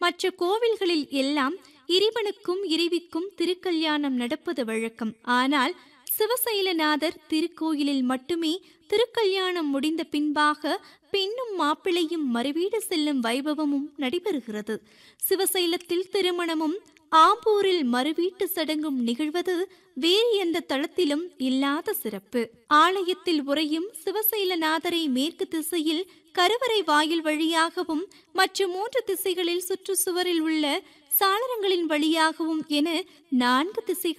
மற்ற கோவில்களில் எல்லாம் இறைவனுக்கும் இறைவிக்கும் திருக்கல்யாணம் நடப்பது வழக்கம் ஆனால் சிவசைலநாதர் திருக்கோயிலில் மட்டுமே திருக்கல்யாணம் முடிந்த பின்பாக பெண்ணும் மாப்பிள்ளையும் மறுவீடு செல்லும் வைபவமும் நடைபெறுகிறது சிவசைலத்தில் திருமணமும் ஆம்பூரில் மறுவீட்டு சடங்கும் நிகழ்வது வேறு எந்த தளத்திலும் இல்லாத சிறப்பு ஆலயத்தில் உறையும் சிவசைலநாதரை மேற்கு திசையில் கருவறை வாயில் வழியாகவும் மற்ற மூன்று திசைகளில் சுற்றுச்சுவரில் உள்ள சாளரங்களின் வழியாகவும் என நான்கு திசைகள்